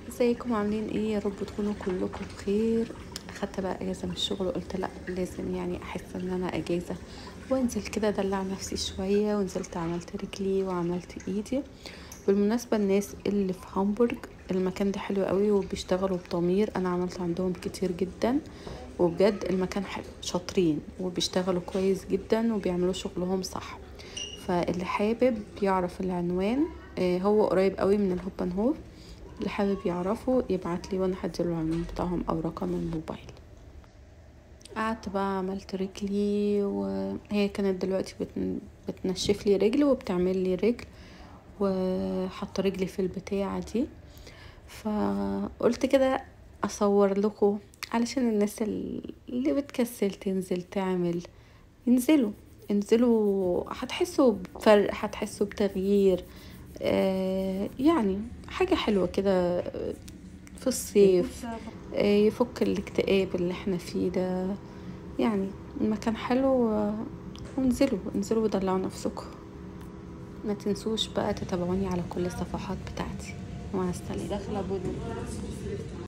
ازيكم عاملين ايه يا رب تكونوا كلكم بخير اخدت بقى اجازه من الشغل وقلت لا لازم يعني احس ان انا اجازه وانزل كده ادلع نفسي شويه ونزلت عملت رجلي وعملت ايدي بالمناسبه الناس اللي في هامبورج المكان ده حلو قوي وبيشتغلوا بضمير انا عملت عندهم كتير جدا وبجد المكان حلو شاطرين وبيشتغلوا كويس جدا وبيعملوا شغلهم صح فاللي حابب يعرف العنوان آه، هو قريب قوي من الهوبنهوف اللي حابب يعرفه يبعت لي وانا هديله العنوان بتاعهم او رقم الموبايل قعدت بقى عملت رجلي وهي كانت دلوقتي بتن... بتنشف لي رجل وبتعمل لي رجل وحط رجلي في البتاعة دي فقلت كده اصور لكم علشان الناس اللي بتكسل تنزل تعمل انزلوا انزلوا هتحسوا بفرق هتحسوا بتغيير آه يعني حاجة حلوة كده في الصيف آه يفك الاكتئاب اللي احنا فيه ده يعني المكان حلو آه، وانزلوا انزلوا ودلعوا نفسكم ما تنسوش بقى تتابعوني على كل الصفحات بتاعتي مع السلامة داخله بودن